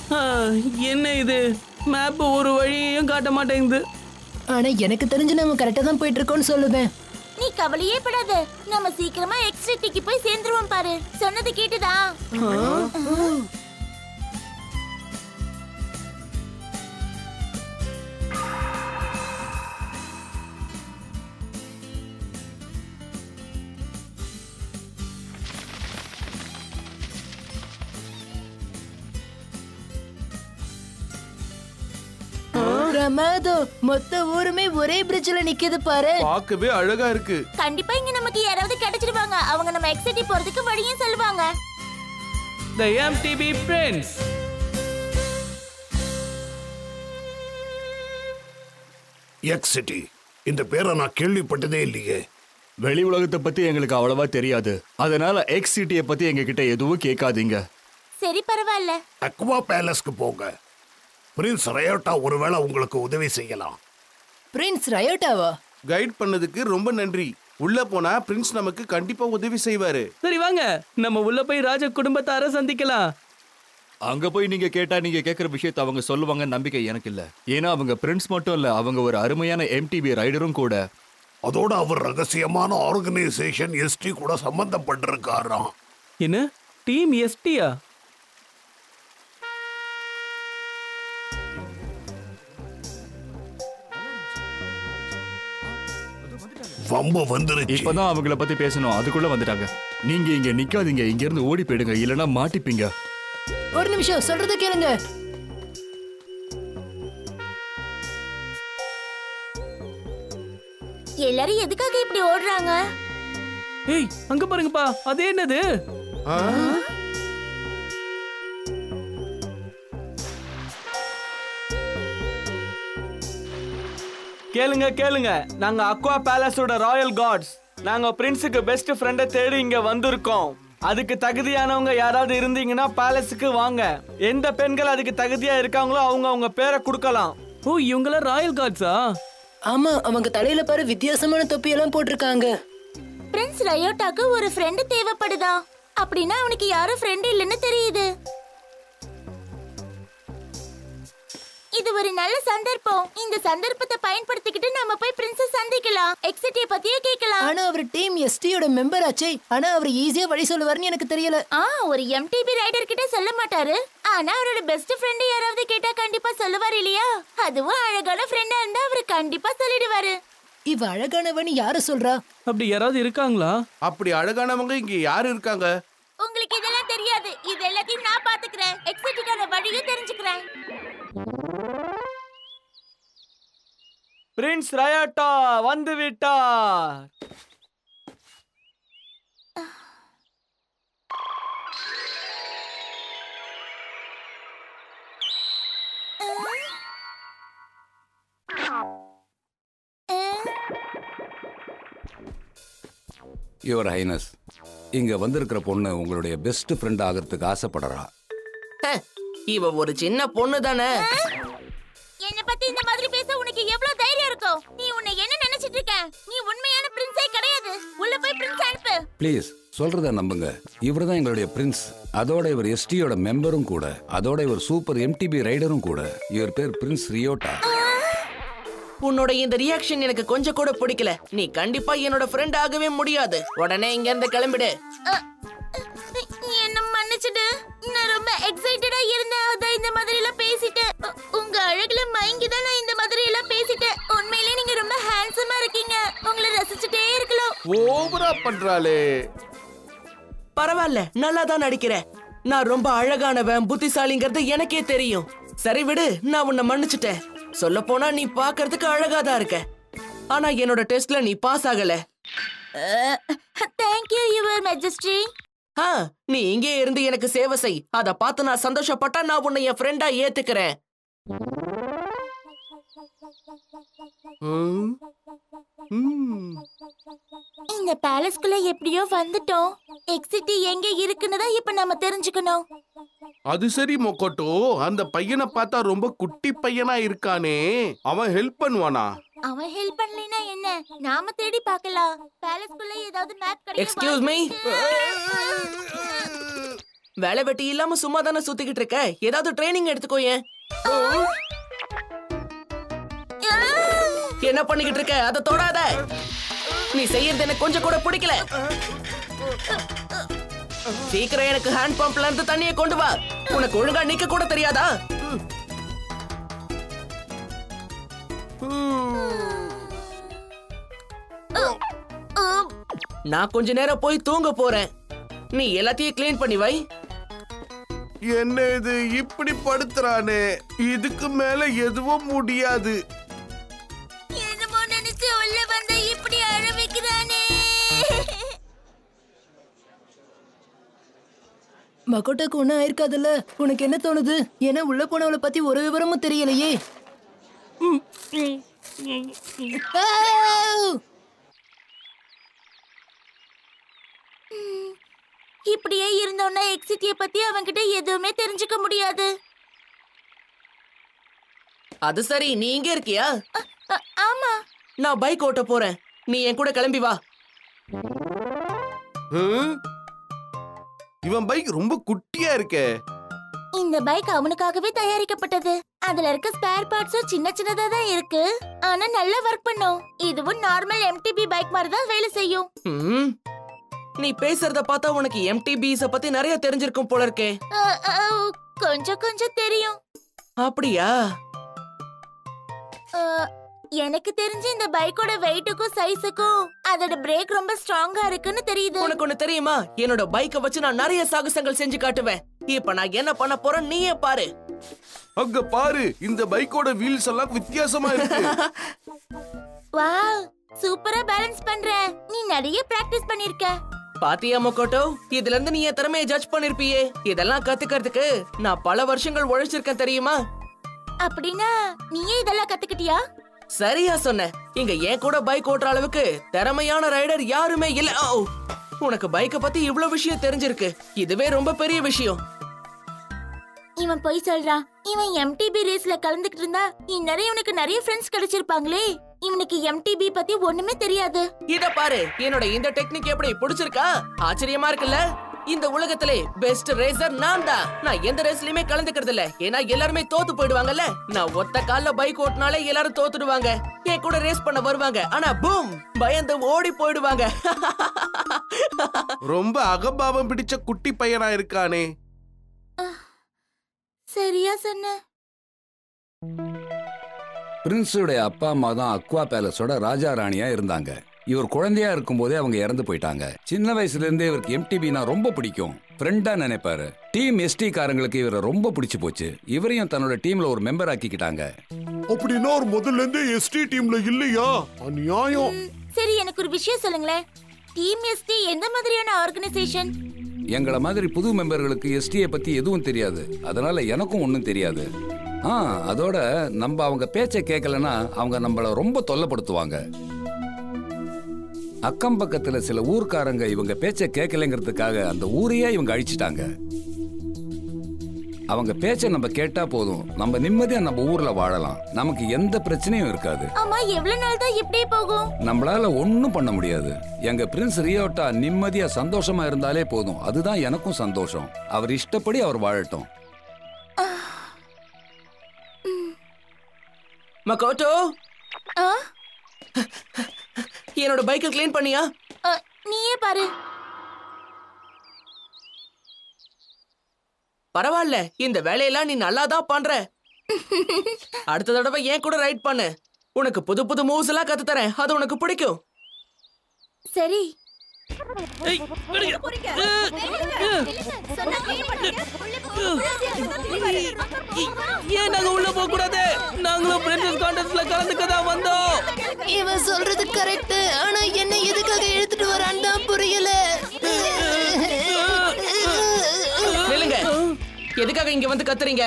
ஆ, என்ன இது மேப் ஒரு வழியையும் காட்ட மாட்டேங்குது ஆனா எனக்கு தெரிஞ்சு நம்ம கரெக்டா தான் போயிட்டு இருக்கோம்னு சொல்லுவேன் நீ கவலையே படாத நம்ம சீக்கிரமா எக்ஸ்ட்ரீட்டிக்கு போய் சேர்ந்துருவோம் பாரு சொன்னது கேட்டுதா பிரமாதம் மொத்த ஊருமே ஒரே பிரிட்ஜ்ல நிக்குது பாரு பார்க்கவே அழகா இருக்கு கண்டிப்பா இங்க நமக்கு யாராவது கிடைச்சிருவாங்க அவங்க நம்ம எக்ஸிட்டி போறதுக்கு வழியும் சொல்லுவாங்க the MTB friends X city இந்த பேரை நான் கேள்விப்பட்டதே இல்லையே வெளி உலகத்தை பத்தி எங்களுக்கு அவ்வளவா தெரியாது அதனால எக்ஸ் சிட்டியை பத்தி எங்க கிட்ட எதுவும் கேட்காதீங்க சரி பரவாயில்ல அக்வா பேலஸ்க்கு போங்க பிரின்ஸ் ரயோட்டா ஒருவேளை உங்களுக்கு உதவி செய்யலாம் பிரின்ஸ் ரயோட்டாவா கைட் பண்ணதுக்கு ரொம்ப நன்றி உள்ள போனா பிரின்ஸ் நமக்கு கண்டிப்பா உதவி செய்வாரு சரி வாங்க நம்ம உள்ள போய் ராஜ குடும்பத்தார சந்திக்கலாம் அங்க போய் நீங்க கேட்டா நீங்க கேக்குற விஷயத்தை அவங்க சொல்லுவாங்க நம்பிக்கை எனக்கு இல்ல ஏன்னா அவங்க பிரின்ஸ் மட்டும் இல்ல அவங்க ஒரு அருமையான எம்டிபி ரைடரும் கூட அதோட அவர் ரகசியமான ஆர்கனைசேஷன் எஸ்டி கூட சம்பந்தப்பட்டிருக்காராம் என்ன டீம் எஸ்டியா வம்பு வந்துருச்சு இப்பதான் அவங்கள பத்தி பேசணும் அதுக்குள்ள வந்துட்டாங்க நீங்க இங்க நிக்காதீங்க இங்க இருந்து ஓடி போயிடுங்க இல்லனா மாட்டிப்பீங்க ஒரு நிமிஷம் சொல்றத கேளுங்க எல்லாரும் எதுக்காக இப்படி ஓடுறாங்க ஏய் அங்க பாருங்கப்பா அது என்னது ஆ? கேளுங்க கேளுங்க நாங்க அக்வா பேலஸோட ராயல் காட்ஸ் நாங்க பிரின்ஸுக்கு பெஸ்ட் ஃப்ரெண்டை தேடி இங்க வந்திருக்கோம் அதுக்கு தகுதியானவங்க யாராவது இருந்தீங்கன்னா பேலஸுக்கு வாங்க எந்த பெண்கள் அதுக்கு தகுதியா இருக்காங்களோ அவங்க அவங்க பேரை கொடுக்கலாம் ஓ இவங்களாம் ராயல் கார்ட்ஸா ஆமா அவங்க தலையில பாரு வித்தியாசமான தொப்பி எல்லாம் போட்டிருக்காங்க பிரின்ஸ் ரயோட்டாக்கு ஒரு ஃப்ரெண்ட் தேவைப்படுதா அப்படின்னா அவனுக்கு யாரும் ஃப்ரெண்ட் இல்லைன்னு தெரியுது இது ஒரு நல்ல சந்தர்ப்பம் இந்த சந்தர்ப்பத்தை பயன்படுத்திக்கிட்டு நம்ம போய் பிரின்சஸ் சந்திக்கலாம் எக்ஸிட்டிய பத்தியே கேட்கலாம் ஆனா அவர் டீம் எஸ்டியோட மெம்பர் ஆச்சே ஆனா அவர் ஈஸியா வழி சொல்லுவாருன்னு எனக்கு தெரியல ஆ ஒரு எம்டிபி ரைடர் கிட்ட சொல்ல மாட்டாரு ஆனா அவரோட பெஸ்ட் ஃப்ரெண்ட் யாராவது கேட்டா கண்டிப்பா சொல்லுவார் இல்லையா அதுவும் அழகான ஃப்ரெண்டா இருந்தா அவர் கண்டிப்பா சொல்லிடுவாரு இவ அழகானவன்னு யாரு சொல்றா அப்படி யாராவது இருக்காங்களா அப்படி அழகானவங்க இங்க யாரு இருக்காங்க உங்களுக்கு இதெல்லாம் தெரியாது இது எல்லாத்தையும் நான் பாத்துக்கிறேன் எக்ஸிட்டிக்கான வழியும் தெரிஞ்சுக்கிறேன் பிரின்ஸ் ரயாட்டா வந்து விட்டார் யுவர் ஹைனஸ் இங்க வந்திருக்கிற பொண்ணு உங்களுடைய பெஸ்ட் ஃப்ரெண்ட் ஆகிறதுக்கு ஆசைப்படுறா ஹ, இவ ஒரு சின்ன பொண்ணு தானே என்ன பத்தி இந்த மாதிரி பேச உனக்கு எவ்வளவு தைரியம் இருக்கும் நீ உன்னை என்ன நினைச்சிட்டு இருக்க நீ உண்மையான பிரின்ஸே கிடையாது உள்ள போய் பிரின்ஸ் அனுப்பு ப்ளீஸ் சொல்றத நம்புங்க இவர் தான் எங்களுடைய பிரின்ஸ் அதோட இவர் எஸ்டியோட மெம்பரும் கூட அதோட இவர் சூப்பர் எம்டிபி ரைடரும் கூட இவர் பேர் பிரின்ஸ் ரியோட்டா உன்னோட இந்த ரியாக்ஷன் எனக்கு கொஞ்சம் கூட பிடிக்கல நீ கண்டிப்பா என்னோட ஃப்ரெண்ட் ஆகவே முடியாது உடனே இங்க இருந்து கிளம்பிடு அ, நீ என்ன மன்னிச்சிடு நான் ரொம்ப எக்ஸைட்டடா இருந்தேன் அதான் இந்த மாதிரி எல்லாம் பேசிட்டேன் உ- உங்க அழகுல மயங்கி தான் நான் இந்த மாதிரி எல்லாம் பேசிட்டேன் உண்மையிலேயே நீங்க ரொம்ப ஹேண்ட்ஸமா இருக்கீங்க உங்களை ரசிச்சுட்டே இருக்கலாம் ஓவரா பண்றாளே பரவாயில்ல நல்லா தான் நடிக்கிற நான் ரொம்ப அழகானவன் புத்திசாலிங்கிறது எனக்கே தெரியும் சரி விடு நான் உன்னை மன்னிச்சிட்டேன் சொல்ல போனா நீ பாக்குறதுக்கு அழகா தான் இருக்க ஆனா என்னோட டெஸ்ட்ல நீ பாஸ் ஆகல தேங்க்யூ யுவர் மெஜஸ்ட்ரி ஆ நீ இங்கே இருந்து எனக்கு சேவை செய் அத பார்த்து நான் சந்தோஷப்பட்டா நான் உன்னை என் ஃப்ரெண்டா ஏத்துக்கிறேன் ம், ம். இந்த பேலஸ்குள்ள எப்படியோ வந்துட்டோம் எக்ஸிட்டி எங்க இருக்குன்னு தான் இப்ப நம்ம தெரிஞ்சுக்கணும் அது சரி மொக்கோட்டோ அந்த பையனை பார்த்தா ரொம்ப குட்டி பையனா இருக்கானே அவன் ஹெல்ப் பண்ணுவானா அவன் ஹெல்ப் பண்ணலைன்னா என்ன நாம தேடி பார்க்கலாம் பேலஸ்குள்ள ஏதாவது மேப் கிடைக்கும் Excuse me? வேலை வெட்டி இல்லாம சும்மா தானே சுத்திக்கிட்டு இருக்க ஏதாவது ட்ரைனிங் எடுத்துக்கோ ஏன் என்ன பண்ணிக்கிட்டு இருக்க அதை தொடாத நீ செய்யறது எனக்கு கொஞ்சம் கூட பிடிக்கல சீக்கிரம் எனக்கு ஹேண்ட் பம்ப்ல இருந்து தண்ணியை கொண்டு வா உனக்கு ஒழுங்கா நிக்க கூட தெரியாதா நான் கொஞ்ச நேரம் போய் தூங்க போறேன் நீ எல்லாத்தையும் க்ளீன் பண்ணி வை என்ன இது இப்படி படுத்துறானே இதுக்கு மேல எதுவும் முடியாது என்னமோ நினைச்சு உள்ள வந்த இப்படி அழ வைக்கிறானே மக்கோட்டாக்கு ஒன்றும் ஆயிருக்காதுல்ல உனக்கு என்ன தோணுது ஏன்னா உள்ள போனவளை பத்தி ஒரு விவரமும் தெரியலையே ஆவ்! இப்படியே இருந்தோம்னா எக்ஸிட்டிய பத்தி அவன்கிட்ட எதுவுமே தெரிஞ்சுக்க முடியாது அது சரி நீ இங்க இருக்கியா அ- அ- ஆமா நான் பைக் ஓட்ட போறேன் நீ என் கூட கிளம்பி வா ஹம்? இவன் பைக் ரொம்ப குட்டியா இருக்கே இந்த பைக் அவனுக்காகவே தயாரிக்கப்பட்டது அதுல இருக்க ஸ்பேர் பார்ட்ஸும் சின்ன சின்னதா தான் இருக்கு ஆனா நல்லா ஒர்க் பண்ணும் இதுவும் நார்மல் எம்டிபி பைக் மாதிரி தான் வேலை செய்யும் ம். நீ பேசுறத பார்த்தா உனக்கு எம்டிபிஸ பத்தி நிறைய தெரிஞ்சிருக்கும் போல இருக்கே அ, அ, கொஞ்சம் கொஞ்சம் தெரியும் அப்படியா அ, எனக்கு தெரிஞ்சு இந்த பைக்கோட வெயிட்டுக்கும் சைஸுக்கும் அதோட பிரேக் ரொம்ப ஸ்ட்ராங்கா இருக்குன்னு தெரியுது உனக்கு ஒண்ணு தெரியுமா என்னோட பைக்க வச்சு நான் நிறைய சாகசங்கள் செஞ்சு காட்டுவேன் இப்ப நான் என்ன பண்ண போறேன் நீயே பாரு அங்க பாரு இந்த பைக்கோட வீல்ஸ் எல்லாம் வித்தியாசமா இருக்கு வாவ் சூப்பரா பேலன்ஸ் பண்ற நீ நிறைய பிராக்டிஸ் பண்ணிருக்க பாத்தியா மொக்கோட்டோ இதுல இருந்து நீ என் திறமையை ஜட்ஜ் பண்ணிருப்பியே இதெல்லாம் கத்துக்கிறதுக்கு நான் பல வருஷங்கள் உழைச்சிருக்கேன் தெரியுமா அப்படின்னா நீயே இதெல்லாம் கத்துக்கிட்டியா சரியா சொன்ன இங்க என் கூட பைக் ஓட்டுற அளவுக்கு திறமையான ரைடர் யாருமே இல்ல ஓ, உனக்கு பைக்க பத்தி இவ்ளோ விஷயம் தெரிஞ்சிருக்கு இதுவே ரொம்ப பெரிய விஷயம் இவன் பொய் சொல்றான் இவன் எம்டிபி ரேஸ்ல கலந்துக்கிட்டு இருந்தா இந்நேரம் இவனுக்கு நிறைய ஃப்ரெண்ட்ஸ் கிடைச்சிருப்பாங்களே இவனுக்கு எம்டிபி பத்தி ஒண்ணுமே தெரியாது இத பாரு என்னோட இந்த டெக்னிக் எப்படி பிடிச்சிருக்கா ஆச்சரியமா இருக்குல்ல இந்த உலகத்திலே பெஸ்ட் ரேசர் நான் தான் நான் எந்த ரேஸ்லயுமே கலந்துக்கிறது இல்ல ஏன்னா எல்லாருமே தோத்து போயிடுவாங்கல்ல நான் ஒத்த கால்ல பைக் ஓட்டினாலே எல்லாரும் தோத்துடுவாங்க என் கூட ரேஸ் பண்ண வருவாங்க ஆனா பூம் பயந்து ஓடி போயிடுவாங்க ரொம்ப அகம்பாவம் பிடிச்ச குட்டி பையனா இருக்கானே சரியா சொன்ன பிரின்ஸுடைய அப்பா அம்மா தான் அக்வா பேலஸோட ராஜா ராணியா இருந்தாங்க இவர் குழந்தையா இருக்கும்போதே அவங்க இறந்து போயிட்டாங்க சின்ன வயசுல இருந்தே இவருக்கு எம்டிபினா ரொம்ப பிடிக்கும் ஃப்ரெண்டா நினைப்பாரு டீம் எஸ்டி காரங்களுக்கு இவரை ரொம்ப பிடிச்சு போச்சு இவரையும் தன்னோட டீம்ல ஒரு மெம்பர் ஆக்கிக்கிட்டாங்க அப்படின்னா ஒரு முதல்ல இருந்தே எஸ்டி டீம்ல இல்லையா அநியாயம் ம், சரி எனக்கு ஒரு விஷயம் சொல்லுங்களேன் டீம் எஸ்டி எந்த மாதிரியான ஆர்கனைசேஷன் எங்கள மாதிரி புது மெம்பர்களுக்கு எஸ்டியை பத்தி எதுவும் தெரியாது அதனால எனக்கும் ஒன்றும் தெரியாது ஆ அதோட நம்ம அவங்க பேச்சை கேட்கலன்னா அவங்க நம்மள ரொம்ப தொல்லைப்படுத்துவாங்க அக்கம் பக்கத்துல சில ஊர்க்காரங்க இவங்க பேச்சை கேட்கலைங்கிறதுக்காக அந்த ஊரையே இவங்க அழிச்சிட்டாங்க அவங்க பேச்சை நம்ம கேட்டா போதும் நம்ம நிம்மதியா நம்ம ஊர்ல வாழலாம் நமக்கு எந்த பிரச்சனையும் இருக்காது ஆமா எவ்வளவு நாள் தான் இப்படியே போகும் நம்மளால ஒன்றும் பண்ண முடியாது எங்க பிரின்ஸ் ரியோட்டா நிம்மதியா சந்தோஷமா இருந்தாலே போதும் அதுதான் எனக்கும் சந்தோஷம் அவர் இஷ்டப்படி அவர் வாழட்டும் மக்கோட்டோ ஆ, என்னோட பைக்கை க்ளீன் பண்ணியா ஆ, நீயே பாரு பரவாயில்ல இந்த வேலையெல்லாம் நீ நல்லா தான் பண்ற அடுத்த தடவை ஏன் கூட ரைட் பண்ணு உனக்கு புது புது மூவ்ஸ் எல்லாம் கத்து தரேன் அது உனக்கு பிடிக்கும் சரி ஏன் நாங்க உள்ள போக கூடாது நாங்களும் பிரின்சஸ் கான்டெஸ்ட்ல கலந்துக்க தான் வந்தோம் இவன் சொல்றது கரெக்ட் ஆனா என்ன எதுக்காக எடுத்துட்டு வரான்னு தான் புரியல நில்லுங்க எதுக்காக இங்க வந்து கத்துறீங்க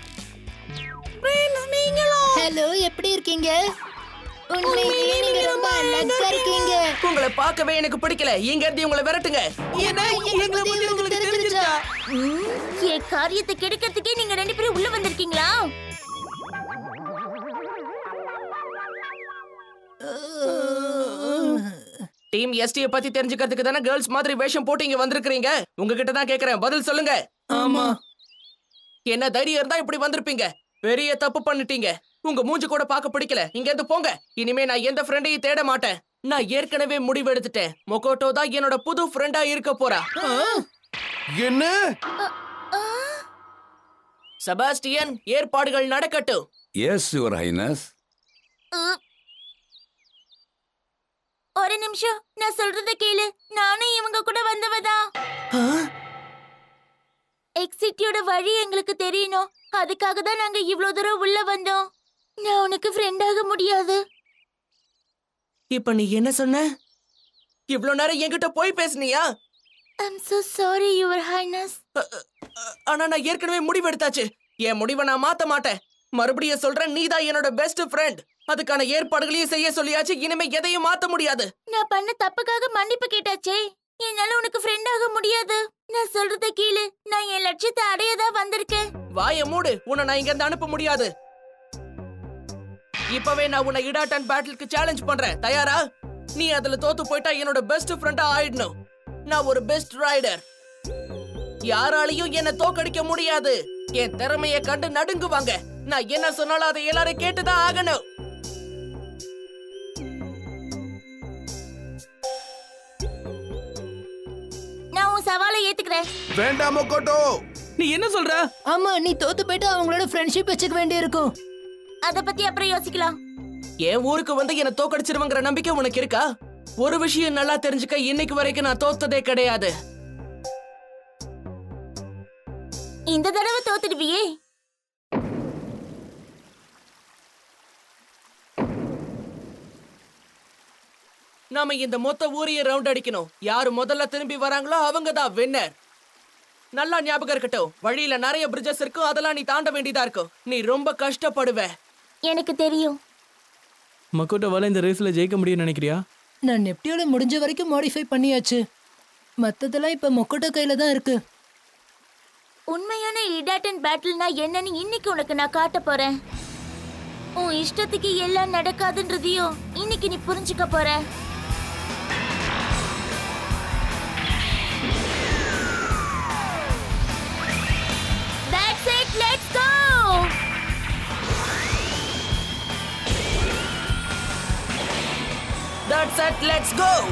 ஹலோ எப்படி இருக்கீங்க உண்மையிலேயே நீங்க ரொம்ப அழகா இருக்கீங்க உங்களை பார்க்கவே எனக்கு பிடிக்கல இங்க இருந்து உங்களை விரட்டுங்க ஏன்னா எங்களை பத்தி உங்களுக்கு தெரிஞ்சிருச்சா ம், என் காரியத்தை கெடுக்கிறதுக்கே நீங்க ரெண்டு பேரும் உள்ள வந்திருக்கீங்களா டீம் எஸ்டிய பத்தி தெரிஞ்சுக்கிறதுக்கு தானே கேர்ள்ஸ் மாதிரி வேஷம் போட்டு இங்க வந்திருக்கீங்க உங்ககிட்ட தான் கேக்குறேன் பதில் சொல்லுங்க ஆமா என்ன தைரியம் இருந்தா இப்படி வந்திருப்பீங்க பெரிய தப்பு பண்ணிட்டீங்க உங்க மூஞ்சி கூட பார்க்க பிடிக்கல இங்க இருந்து போங்க இனிமே நான் எந்த ஃப்ரெண்டையும் தேட மாட்டேன் நான் ஏற்கனவே முடிவெடுத்துட்டேன் மொகோட்டோ தான் என்னோட புது ஃப்ரெண்டா இருக்க போறா என்ன செபாஸ்டியன் ஏற்பாடுகள் நடக்கட்டும் எஸ் யுவர் ஹைனஸ் உ. ஒரு நிமிஷம் நான் சொல்றத கேளு நானும் இவங்க கூட வந்தவதான் எக்ஸிட்டியோட வழி எங்களுக்கு தெரியணும் அதுக்காக தான் நாங்க இவ்ளோ தூரம் உள்ள வந்தோம் நான் உனக்கு ஃப்ரெண்டாக முடியாது இப்ப நீ என்ன சொன்ன இவ்ளோ நேரம் என்கிட்ட போய் பேசுனியா I'm so sorry your highness ஆனா நான் ஏற்கனவே முடிவெடுத்தாச்சு என் முடிவை நான் மாத்த மாட்டேன் மறுபடியும் சொல்றேன் நீ தான் என்னோட பெஸ்ட் ஃப்ரெண்ட் அதுக்கான ஏற்பாடுகளையும் செய்ய சொல்லியாச்சு இனிமே எதையும் மாத்த முடியாது நான் பண்ண தப்புக்காக மன்னிப்பு கேட்டாச்சே என்னால உனக்கு ஃப்ரெண்டாக முடியாது நான் சொல்றத கேளு நான் என் லட்சியத்தை அடையதா வந்திருக்கேன் வாய மூடு உன்னை நான் இங்க இருந்து அனுப்ப முடியாது இப்பவே நான் உன்னை இடாட்டன் பேட்டிலுக்கு சேலஞ்ச் பண்றேன் தயாரா நீ அதுல தோத்து போயிட்டா என்னோட பெஸ்ட் ஃப்ரெண்டா ஆயிடணும் நான் ஒரு பெஸ்ட் ரைடர் யாராலையும் என்ன தோக்கடிக்க முடியாது என் திறமைய கண்டு நடுங்குவாங்க நான் என்ன சொன்னாலும் அதை எல்லாரும் கேட்டுதான் ஆகணும் நான் உன் சவாலை ஏத்துக்கிறேன் வேண்டாம் மொக்கோட்டோ நீ என்ன சொல்ற ஆமா நீ தோத்து போயிட்டு அவங்களோட ஃப்ரெண்ட்ஷிப் வச்சுக்க வேண்டியிருக்கும் அத பத்தி அப்புறம் யோசிக்கலாம் என் ஊருக்கு வந்து என்ன தோக்கடிச்சிருவங்கிற நம்பிக்கை உனக்கு இருக்கா ஒரு விஷயம் நல்லா தெரிஞ்சுக்க இன்னைக்கு வரைக்கும் நான் தோத்ததே கிடையாது இந்த தடவை தோத்துடுவியே நாம இந்த மொத்த ஊரையும் ரவுண்ட் அடிக்கணும் யாரு முதல்ல திரும்பி வராங்களோ அவங்க தான் வின்னர் நல்லா ஞாபகம் இருக்கட்டும் வழியில நிறைய பிரிட்ஜஸ் இருக்கும் அதெல்லாம் நீ தாண்ட வேண்டியதா இருக்கும் நீ ரொம்ப கஷ்டப்படுவ எனக்கு தெரியும் மக்கோட்டோவால இந்த ரேஸ்ல ஜெயிக்க முடியும்னு நினைக்கிறியா நான் நெப்டியோல முடிஞ்ச வரைக்கும் மாடிஃபை பண்ணியாச்சு மத்ததெல்லாம் இப்ப மொக்கோட்டோ கையில தான் இருக்கு உண்மையான இடாட்டன் பேட்டில்னா என்னன்னு இன்னைக்கு உனக்கு நான் காட்ட போறேன் உன் இஷ்டத்துக்கு எல்லாம் நடக்காதுன்றதையும் இன்னைக்கு நீ புரிஞ்சுக்க போற That's it, let's go! That's it, let's go!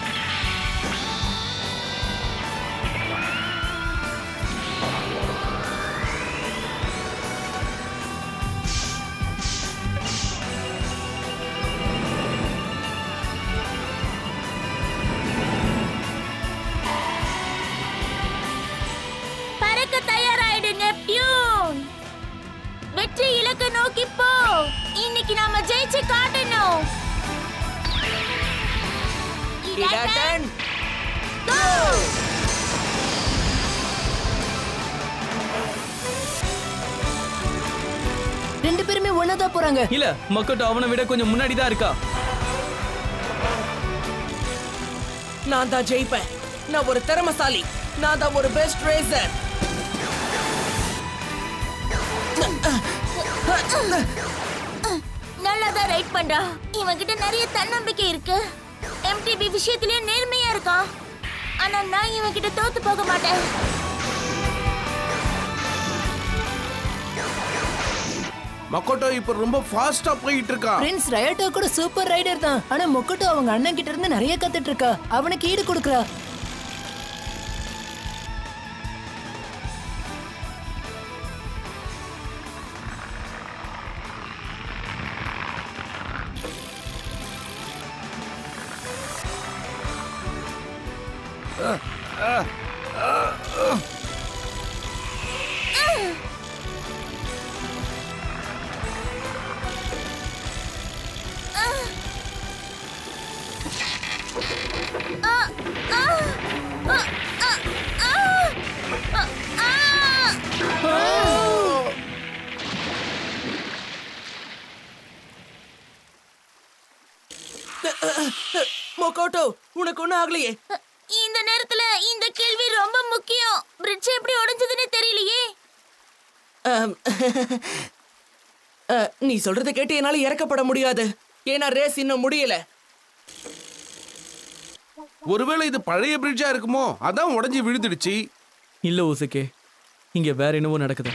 பறக்க தயாராயிடு நெப்டியூன் வெற்றி இலக்க நோக்கி போ இன்னைக்கு நாம ஜெயிச்சு காட்டணும் இடாட்டன் Go! ரெண்டு பேருமே ஒன்னா தான் போறாங்க இல்ல மக்கோட்டோ அவனை விட கொஞ்சம் முன்னாடி தான் இருக்கா நான் தான் ஜெயிப்பேன் நான் ஒரு திறமசாலி நான் தான் ஒரு பெஸ்ட் ரேசர் நல்லா தான் ரைட் பண்றா இவன் கிட்ட நிறைய தன்னம்பிக்கை இருக்கு எம்டிபி விஷயத்திலயும் நேர்மையா இருக்கான் ஆனா நான் இவன் கிட்ட தோத்து போக மாட்டேன் மக்கோட்டோ இப்ப ரொம்ப ஃபாஸ்டா போயிட்டு இருக்கான் பிரின்ஸ் ரயட்டோ கூட சூப்பர் ரைடர் தான் ஆனா மொக்கோட்டோ அவங்க அண்ணன் கிட்ட இருந்து நிறைய கத்துட்டு இருக்கா அவனுக்கு ஈடு கொடுக்கறா மொக்கோட்டோ உனக்கு ஒண்ணும் ஆகலையே இந்த நேரத்துல இந்த கேள்வி ரொம்ப முக்கியம் பிரிட்ஜ் எப்படி உடைஞ்சதுன்னு தெரியலையே ஆம். அ, நீ சொல்றத கேட்டு என்னால இறக்கப்பட முடியாது ஏன்னா ரேஸ் இன்னும் முடியல ஒருவேளை இது பழைய பிரிட்ஜா இருக்குமோ அதான் உடைஞ்சு விழுந்துடுச்சு இல்ல ஊசுக்கே இங்க வேற என்னவோ நடக்குது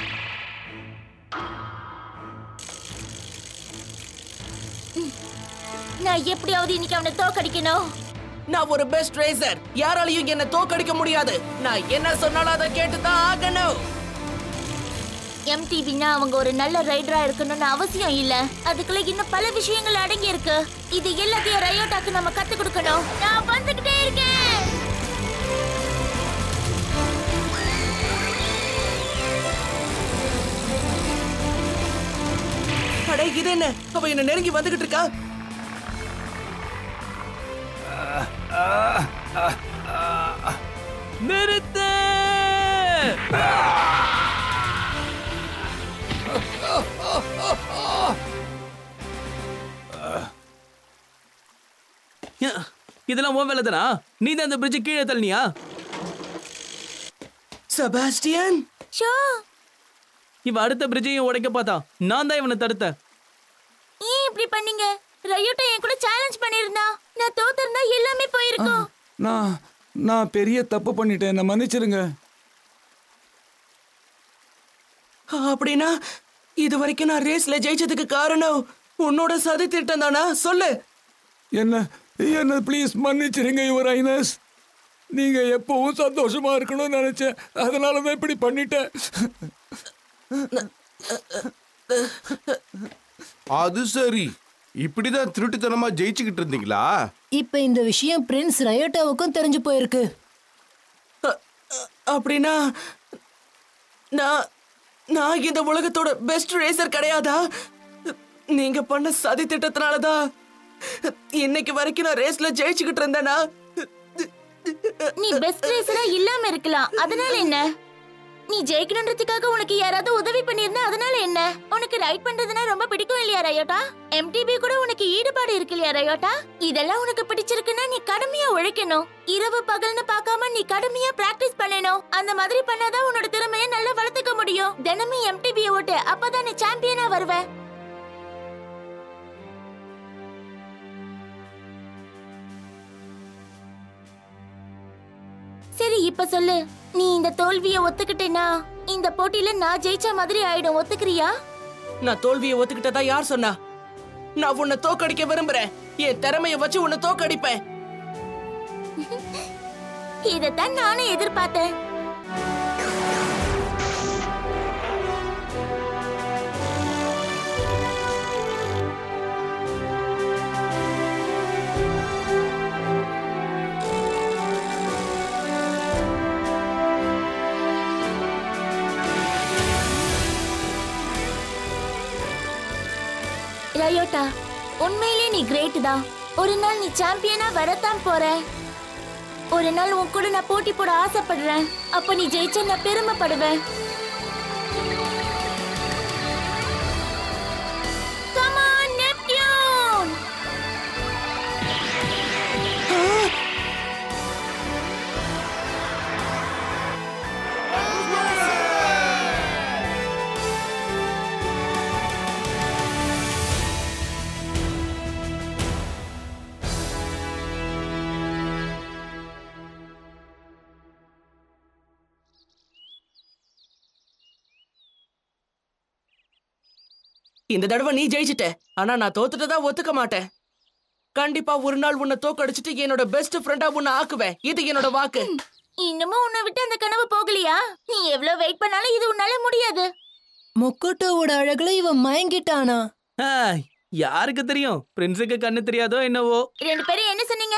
நான் எப்படியாவது இன்னைக்கு அவனை தோக்கடிக்கணும் நான் ஒரு பெஸ்ட் ரேசர் யாராலையும் என்ன தோக்கடிக்க முடியாது நான் என்ன சொன்னாலும் அதை கேட்டுதான் ஆகணும் எம்டிபினா அவங்க ஒரு நல்ல ரைடரா இருக்கணும்னு அவசியம் இல்ல அதுக்குள்ள இன்னும் பல விஷயங்கள் அடங்கி இருக்கு இது எல்லாத்தையும் ரயோட்டாக்கு நம்ம கத்து கொடுக்கணும் நான் வந்துகிட்டே இருக்கேன் அட இது என்ன அவ என்ன நெருங்கி வந்துகிட்டு இருக்கா நிறுத்து யா, இதெல்லாம் உன் வேலை தானா நீ தான் அந்த பிரிட்ஜ் கீழே தள்ளினியா செபாஸ்டியன் ஷோ இவன் அடுத்த பிரிட்ஜையும் உடைக்க பார்த்தா நான் தான் இவனை தடுத்தேன் ஏன் இப்படி பண்ணீங்க ரயோட்டா என் கூட சேலஞ்ச் பண்ணிருந்தா நான் தோத்திருந்தா எல்லாமே போயிருக்கும் நான் நான் பெரிய தப்பு பண்ணிட்டேன் என்ன மன்னிச்சிருங்க அப்படின்னா இது வரைக்கும் நான் ரேஸ்ல ஜெயிச்சதுக்கு காரணம் உன்னோட சதி திட்டம் தானா சொல்லு என்ன என்ன ப்ளீஸ் மன்னிச்சிருங்க யுவர் ஐனஸ் நீங்க எப்பவும் சந்தோஷமா இருக்கணும்னு நினைச்சேன் அதனால தான் இப்படி பண்ணிட்டேன் அது சரி இப்படிதான் திருட்டுத்தனமா ஜெயிச்சுக்கிட்டு இருந்தீங்களா இப்ப இந்த விஷயம் பிரின்ஸ் ரயோட்டாவுக்கும் தெரிஞ்சு போயிருக்கு அ- அ- அப்படின்னா நான் நான் இந்த உலகத்தோட பெஸ்ட் ரேசர் கிடையாதா நீங்க பண்ண சதி திட்டத்தினாலதான் இன்னைக்கு வரைக்கும் நான் ரேஸ்ல ஜெயிச்சுக்கிட்டு இருந்தேனா நீ பெஸ்ட் ரேசரா இல்லாம இருக்கலாம் அதனால என்ன நீ ஜெயிக்கணுன்றதுக்காக உனக்கு யாராவது உதவி பண்ணிருந்தா அதனால என்ன உனக்கு ரைட் பண்றதுனா ரொம்ப பிடிக்கும் இல்லையா ரயோட்டா எம்டிபி கூட உனக்கு ஈடுபாடு இருக்கு இல்லையா ரயோட்டா இதெல்லாம் உனக்கு பிடிச்சிருக்குன்னா நீ கடுமையா உழைக்கணும் இரவு பகல்னு பார்க்காம நீ கடுமையா பிராக்டிஸ் பண்ணணும் அந்த மாதிரி பண்ணாதான் உன்னோட திறமைய நல்லா வளர்த்துக்க முடியும் தினமும் எம்டிபி ஓட்டு அப்பதான் நீ சாம்பியனா வருவ சரி இப்ப சொல்லு நீ இந்த தோல்விய ஒத்துக்கிட்டேனா இந்த போட்டியில நான் ஜெயிச்ச மாதிரி ஆயிடும் ஒத்துக்கிறியா நான் தோல்வியை ஒத்துக்கிட்டதா யார் சொன்னா நான் உன்னை தோக்கடிக்க விரும்புறேன் என் திறமைய வச்சு உன்னை தோக்கடிப்பேன் இதத்தான் நானும் எதிர்பார்த்தேன் ரயோட்டா உண்மையிலே நீ கிரேட் தான் ஒரு நாள் நீ சாம்பியனா வரத்தான் போற ஒரு நாள் உன் கூட நான் போட்டி போட ஆசைப்படுறேன் அப்ப நீ ஜெயிச்சா நான் பெருமைப்படுவேன் Come on, Neptune! இந்த தடவை நீ ஜெயிச்சிட்ட ஆனா நான் தோத்துட்டதா ஒத்துக்க மாட்டேன் கண்டிப்பா ஒரு நாள் உன்னை தோக்கடிச்சிட்டு என்னோட பெஸ்ட் ஃப்ரெண்டா உன்னை ஆக்குவேன் இது என்னோட வாக்கு இன்னமும் உன்னை விட்டு அந்த கனவு போகலையா நீ எவ்வளவு வெயிட் பண்ணாலும் இது உன்னால முடியாது மொக்கோட்டோவோட அழகுல இவன் மயங்கிட்டானா ஆ, யாருக்கு தெரியும் பிரின்ஸுக்கு கண்ணு தெரியாதோ என்னவோ ரெண்டு பேரும் என்ன சொன்னீங்க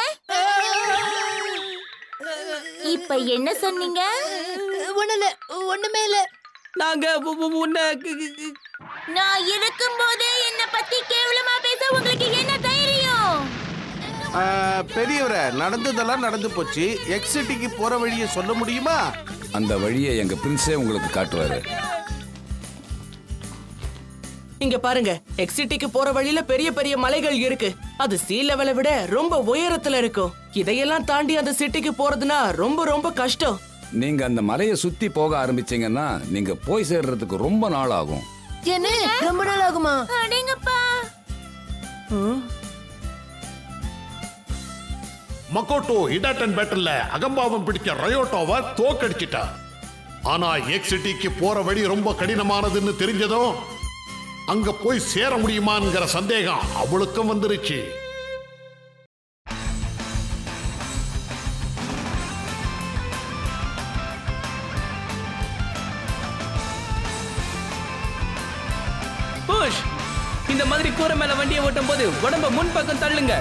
இப்ப என்ன சொன்னீங்க ஒண்ணுல ஒண்ணுமே இல்ல நாங்க உ- உ- உன்னை கு- கு- கு- நான் இருக்கும்போதே என்ன பத்தி கேவலமா பேச உங்களுக்கு என்ன தைரியம் ஆ, பெரியவரே நடந்ததெல்லாம் நடந்து போச்சு எக்ஸிட்டிக்கு போற வழியை சொல்ல முடியுமா அந்த வழியை எங்க பிரின்ஸே உங்களுக்கு காட்டுவாரு இங்க பாருங்க எக்ஸிட்டிக்கு போற வழியில பெரிய பெரிய மலைகள் இருக்கு அது சீ லெவலை விட ரொம்ப உயரத்துல இருக்கும் இதையெல்லாம் தாண்டி அந்த சிட்டிக்கு போறதுனா ரொம்ப ரொம்ப கஷ்டம் நீங்க அந்த மலையை சுத்தி போக ஆரம்பிச்சீங்கன்னா நீங்க போய் சேர்றதுக்கு ரொம்ப நாள் ஆகும் என்ன ரொம்ப நாள் ஆகுமா அடேங்கப்பா மக்கோட்டோ ஹிடாட்டன் பேட்டல்ல அகம்பாவம் பிடிச்ச ரயோட்டோவை தோக்கடிச்சிட்டா ஆனா எக்ஸிட்டிக்கு போற வழி ரொம்ப கடினமானதுன்னு தெரிஞ்சதும் அங்க போய் சேர முடியுமாங்கிற சந்தேகம் அவளுக்கும் வந்துருச்சு புஷ் இந்த மாதிரி கூரை மேல வண்டியை ஓட்டும் போது உடம்ப முன்பக்கம் தள்ளுங்க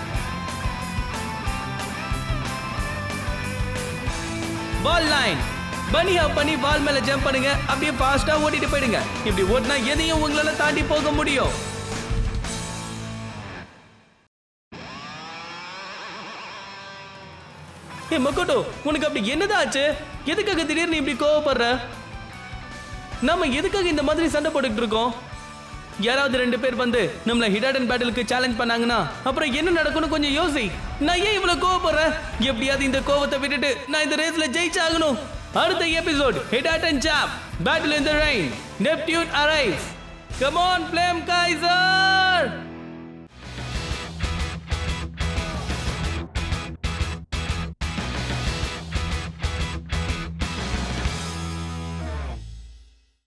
பால் லைன் பனி ஹப் பண்ணி பால் மேல ஜம்ப் பண்ணுங்க அப்படியே ஃபாஸ்டா ஓட்டிட்டு போயிடுங்க இப்படி ஓட்டினா எதையும் உங்களால தாண்டி போக முடியும் ஏ மக்கோட்டோ உனக்கு அப்படி என்னதான் ஆச்சு எதுக்காக திடீர்னு இப்படி கோவப்படுற நாம எதுக்காக இந்த மாதிரி சண்டை போட்டுக்கிட்டு இருக்கோம் யாராவது ரெண்டு பேர் வந்து நம்மள ஹிட் அண்ட் பேட்டிலுக்கு சேலஞ்ச் பண்ணாங்கன்னா அப்புறம் என்ன நடக்கும்னு கொஞ்சம் யோசி நான் ஏன் இவ்வளவு கோவப்படுறேன் எப்படியாவது இந்த கோவத்தை விட்டுட்டு நான் இந்த ரேஸ்ல ஜெயிச்சாகணும் அடுத்த episode hit and chop battle in the rain Neptune arise come on flame Kaiser